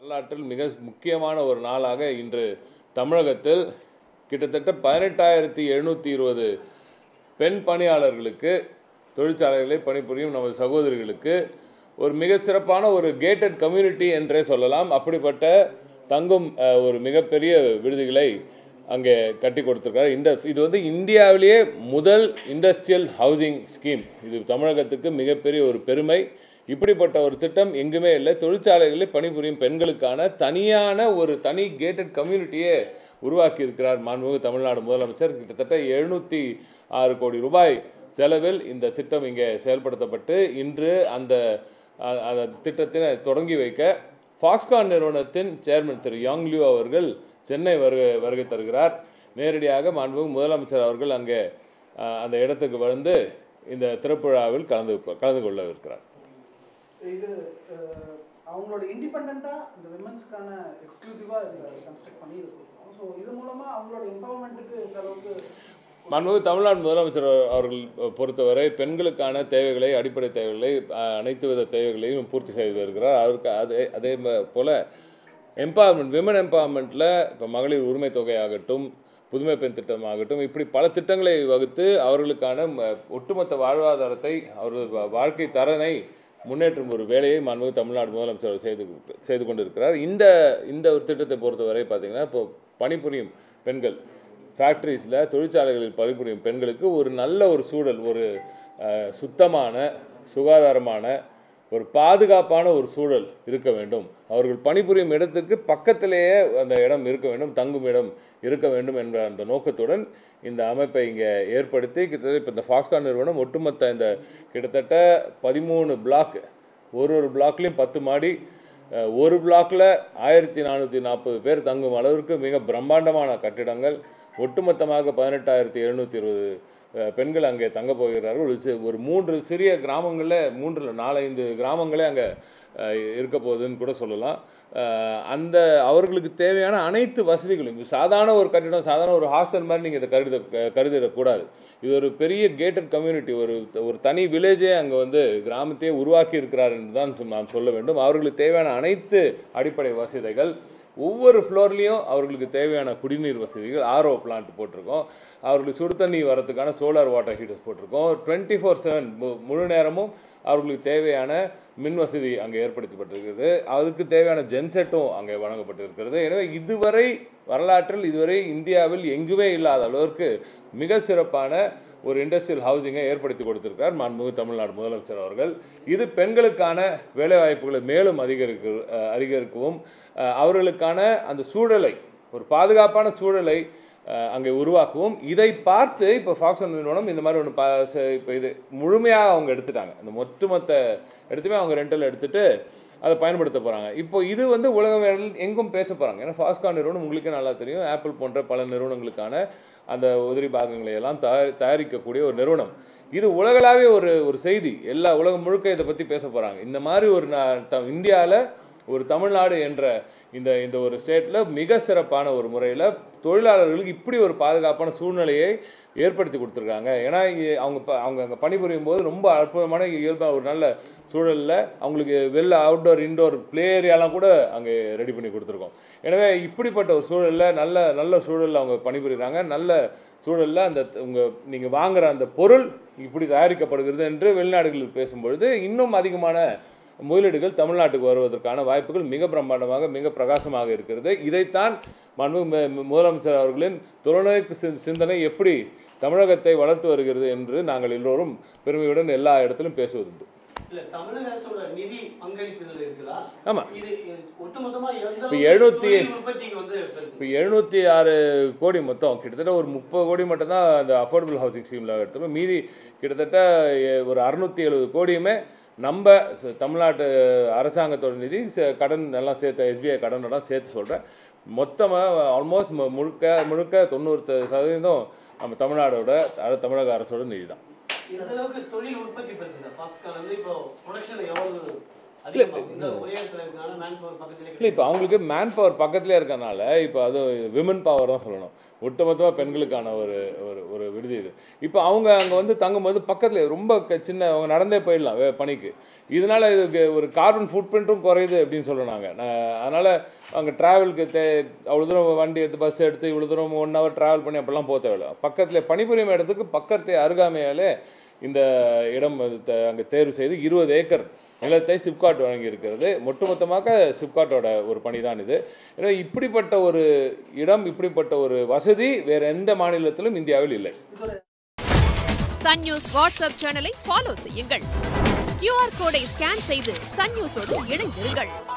வரலாற்றில் மிக முக்கியமான ஒரு நாளாக இன்று தமிழகத்தில் கிட்டத்தட்ட பதினெட்டாயிரத்தி எழுநூற்றி இருபது பெண் பணியாளர்களுக்கு தொழிற்சாலைகளில் பணிபுரியும் நமது சகோதரிகளுக்கு ஒரு மிக சிறப்பான ஒரு கேட்டட் கம்யூனிட்டி என்றே சொல்லலாம் அப்படிப்பட்ட தங்கும் அஹ், ஒரு மிகப்பெரிய விடுதிகளை அங்கே கட்டி கொடுத்துருக்காரு இந்த இது வந்து இந்தியாவிலேயே முதல் இண்டஸ்ட்ரியல் ஹவுசிங் ஸ்கீம் இது தமிழகத்துக்கு மிகப்பெரிய ஒரு பெருமை இப்படிப்பட்ட ஒரு திட்டம் எங்குமே இல்லை தொழிற்சாலைகளில் பணிபுரியும் பெண்களுக்கான தனியான ஒரு தனி கேட்டட் கம்யூனிட்டியே உருவாக்கி இருக்கிறார் மாண்புமிகு தமிழ்நாடு முதலமைச்சர் கிட்டத்தட்ட எழுநூற்றி ஆறு கோடி ரூபாய் செலவில் இந்த திட்டம் இங்கே செயல்படுத்தப்பட்டு இன்று அந்த அ- அந்த திட்டத்தினை தொடங்கி வைக்க ஃபாக்ஸ்கான் நிறுவனத்தின் சேர்மன் திரு யாங் லியூ அவர்கள் சென்னை வருகை வருகை தருகிறார் நேரடியாக மாண்புமிகு முதலமைச்சர் அவர்கள் அங்கே அ, அந்த இடத்துக்கு வந்து இந்த திறப்புழாவில் கலந்து கலந்து கொள்ளவிருக்கிறார் இது அஹ், அவங்களோட இண்டிபெண்ட்டாக இந்த விமன்ஸ்க்கான எக்ஸ்க்ளூசிவாக இதில் கன்ஸ்ட்ரக்ட் பண்ணி இது கொடுக்குறோம் ஸோ இது மூலமாக அவங்களோட எம்பவர்மெண்ட்டுக்கு இந்த அளவுக்கு மாண்புமிகு தமிழ்நாடு முதலமைச்சர் அவர்- அவர்கள் பொறுத்தவரை பெண்களுக்கான தேவைகளை அடிப்படை தேவைகளை அஹ், அனைத்து வித தேவைகளையும் பூர்த்தி செய்து வருகிறார் அவருக்கு அதே அதே ம- போல எம்பவர்மெண்ட் விமன் எம்பவர்மெண்ட்டில் இப்போ மகளிர் உரிமை தொகையாகட்டும் புதுமை பெண் திட்டமாகட்டும் இப்படி பல திட்டங்களை வகுத்து அவர்களுக்கான ம- ஒட்டுமொத்த வாழ்வாதாரத்தை அவரது வா- வாழ்க்கை தரனை முன்னேற்றும் ஒரு வேலையை மாண்புமிகு தமிழ்நாடு முதலமைச்சர் அவர் செய்து செய்து கொண்டிருக்கிறார் இந்த இந்த ஒரு திட்டத்தை பொறுத்தவரை பார்த்தீங்கன்னா இப்போ பணிபுரியும் பெண்கள் ஃபேக்ட்ரிஸில் தொழிற்சாலைகளில் பணிபுரியும் பெண்களுக்கு ஒரு நல்ல ஒரு சூழல் ஒரு அஹ், சுத்தமான சுகாதாரமான ஒரு பாதுகாப்பான ஒரு சூழல் இருக்க வேண்டும் அவர்கள் பணிபுரியும் இடத்துக்கு பக்கத்திலேயே அந்த இடம் இருக்க வேண்டும் தங்கும் இடம் இருக்க வேண்டும் என்ற அந்த நோக்கத்துடன் இந்த அமைப்பை இங்கே ஏற்படுத்தி கிட்டத்தட்ட இப்போ இந்த ஃபாக்ஸ்கான் நிறுவனம் ஒட்டுமொத்த இந்த கிட்டத்தட்ட பதிமூணு பிளாக் ஒரு ஒரு பிளாக்லேயும் பத்து மாடி அஹ், ஒரு பிளாக்ல ஆயிரத்தி நானூற்றி நாற்பது பேர் தங்கும் அளவிற்கு மிக பிரம்மாண்டமான கட்டிடங்கள் ஒட்டுமொத்தமாக பதினெட்டாயிரத்தி எழுநூற்றி இருபது பெண்கள் அங்கே தங்க போகிறார்கள் ஒரு சி- ஒரு மூன்று சிறிய கிராமங்களில் மூன்று நாலஞ்சு கிராமங்களே அங்கே இருக்க போகுதுன்னு கூட சொல்லலாம் அஹ், அந்த அவர்களுக்கு தேவையான அனைத்து வசதிகளும் இது சாதாரண ஒரு கட்டிடம் சாதாரண ஒரு ஹாஸ்டல் மாதிரி நீங்கள் இதை கருத க- கருதிடக்கூடாது இது ஒரு பெரிய கேட்டட் கம்யூனிட்டி ஒரு ஒரு தனி வில்லேஜே அங்கே வந்து கிராமத்தையே உருவாக்கி இருக்கிறார் என்று தான் சொ- நாம் சொல்ல வேண்டும் அவர்களுக்கு தேவையான அனைத்து அடிப்படை வசதிகள் ஒவ்வொரு ஃப்ளோர்லேயும் அவர்களுக்கு தேவையான குடிநீர் வசதிகள் ஆர்ஓ பிளான்ட் போட்டிருக்கோம் அவர்களுக்கு சுடு தண்ணி வரதுக்கான சோலார் வாட்டர் ஹீட்டர்ஸ் போட்டிருக்கோம் டுவெண்ட்டி ஃபோர் செவன் முழு நேரமும் அவர்களுக்கு தேவையான மின் வசதி அங்கே ஏற்படுத்தப்பட்டிருக்கிறது அதுக்கு தேவையான ஜென்செட்டும் அங்கே வழங்கப்பட்டிருக்கிறது எனவே இதுவரை வரலாற்றில் இதுவரை இந்தியாவில் எங்குமே இல்லாத அளவிற்கு மிக சிறப்பான ஒரு இண்டஸ்ட்ரியல் ஹவுசிங்கை ஏற்படுத்தி கொடுத்திருக்கிறார் மாண்புமிகு தமிழ்நாடு முதலமைச்சர் அவர்கள் இது பெண்களுக்கான வேலைவாய்ப்புகளை மேலும் அதிகரிக்க அஹ், அதிகரிக்கவும் அஹ், அவர்களுக்கான அந்த சூழலை ஒரு பாதுகாப்பான சூழலை அஹ், அங்கே உருவாக்கவும் இதை பார்த்து இப்போ ஃபாக்ஸன் நிறுவனம் இந்த மாதிரி ஒன்று பா இப்போ இது முழுமையாக அவங்க எடுத்துட்டாங்க அந்த ஒட்டுமொத்த எடுத்துமே அவங்க ரெண்டல் எடுத்துட்டு அதை பயன்படுத்த போகிறாங்க இப்போ இது வந்து உலகம் எங்கும் பேச போகிறாங்க ஏன்னா ஃபாஸ்கான் நிறுவனம் உங்களுக்கே நல்லா தெரியும் ஆப்பிள் போன்ற பல நிறுவனங்களுக்கான அந்த உதிரி பாகங்களை எல்லாம் தயாரி தயாரிக்கக்கூடிய ஒரு நிறுவனம் இது உலகளாவே ஒரு ஒரு செய்தி எல்லா உலகம் முழுக்க இதை பற்றி பேச போகிறாங்க இந்த மாதிரி ஒரு இந்தியாவில் ஒரு தமிழ்நாடு என்ற இந்த இந்த ஒரு ஸ்டேட்டில் மிக சிறப்பான ஒரு முறையில் தொழிலாளர்களுக்கு இப்படி ஒரு பாதுகாப்பான சூழ்நிலையை ஏற்படுத்தி கொடுத்துருக்காங்க ஏன்னா இ- அவங்க ப- அவங்க அங்கே பணிபுரியும் போது ரொம்ப அற்புதமான இயல்பான ஒரு நல்ல சூழலில் அவங்களுக்கு வெளில அவுட்டோர் இன்டோர் ப்ளே ஏரியாலாம் கூட அங்கே ரெடி பண்ணி கொடுத்துருக்கோம் எனவே இப்படிப்பட்ட ஒரு சூழலில் நல்ல நல்ல சூழலில் அவங்க பணிபுரிகிறாங்க நல்ல சூழலில் அந்த உங்கள் நீங்கள் வாங்குற அந்த பொருள் இப்படி தயாரிக்கப்படுகிறது என்று வெளிநாடுகளில் பேசும்பொழுது இன்னும் அதிகமான முதலீடுகள் தமிழ்நாட்டுக்கு வருவதற்கான வாய்ப்புகள் மிக பிரம்மாண்டமாக மிக பிரகாசமாக இருக்கிறது இதைத்தான் மனு முதலமைச்சர் அவர்களின் தொலைநோக்கு சிந்- சிந்தனை எப்படி தமிழகத்தை வளர்த்து வருகிறது என்று நாங்கள் எல்லோரும் பெருமையுடன் எல்லா இடத்திலும் பேசுவதுண்டு இல்ல தமிழக அரசோட நிதி பங்களிப்பு இதுல இருக்குதா ஆமா. இது ஒட்டுமொத்தமா எந்த இப்ப அளவுக்கு 700 தொழில் உற்பத்திக்கு வந்து பெருக்குது? இப்போ எழுநூற்றி ஆறு கோடி மொத்தம் கிட்டத்தட்ட ஒரு முப்பது கோடி மட்டும்தான் அந்த அஃபோர்டபுள் ஹவுசிங் ஸ்கீமில் எடுத்தோம் மீதி கிட்டத்தட்ட எ- ஒரு அறுநூத்தி எழுபது கோடியுமே நம்ம ச- தமிழ்நாட்டு அரசாங்கத்தோட நிதி ச- கடன் எல்லாம் சேர்த்து எஸ்பிஐ கடன் எல்லாம் சேர்த்து சொல்கிறேன் மொத்தமாக ஆல்மோஸ்ட் முழுக்க முழுக்க தொண்ணூறு சதவீதம் நம்ம தமிழ்நாடோட அதாவது தமிழக அரசோட நிதி தான் எந்த அளவுக்கு தொழில் உற்பத்தி பெருக்கு சார் ஃபாக்ஸ்கான் வந்து இப்போ ப்ரொடக்ஷன் எவ்வளவு அதிகமாகும் இந்த ஒரே இடத்துல இருக்கனால மேன் பவர் பக்கத்திலே இல்லை இப்போ அவங்களுக்கு மேன் பவர் பக்கத்துலேயே இருக்கனால இப்போ அது விமன் பவர் தான் சொல்லணும் ஒட்டுமொத்தமாக பெண்களுக்கான ஒரு ஒரு ஒரு விடுதி இது இப்போ அவங்க அங்கே வந்து தங்கும்போது பக்கத்தில் ரொம்ப க- சின்ன அவங்க நடந்தே போயிடலாம் வே- பணிக்கு இதனால இதுக்கு ஒரு கார்பன் ஃபுட் பிரிண்ட்டும் குறையுது அப்படின்னு சொல்கிறாங்க அதனால் அங்கே ட்ராவலுக்கு தே அவ்வளோ தூரம் வண்டி எடுத்து பஸ் எடுத்து இவ்வளோ தூரம் ஒன் ஹவர் ட்ராவல் பண்ணி அப்படிலாம் போக தேவையில்ல பக்கத்தில் பணிபுரியும் இடத்துக்கு பக்கத்து அருகாமையாலே இந்த இடம் அங்கே தேர்வு செய்து இருபது ஏக்கர் நிலத்தை சிப்காட் வழங்கி இருக்கிறது ஒட்டுமொத்தமாக சிப்காட்டோட ஒரு பணி தான் இது ஏன்னா இப்படிப்பட்ட ஒரு இடம் இப்படிப்பட்ட ஒரு வசதி வேற எந்த மாநிலத்திலும் இந்தியாவில் இல்லை சன் நியூஸ் வாட்ஸ்அப் சேனலை ஃபாலோ செய்யுங்கள் கியூஆர் கோடை ஸ்கேன் செய்து சன் நியூஸோடு இணைந்திருங்கள்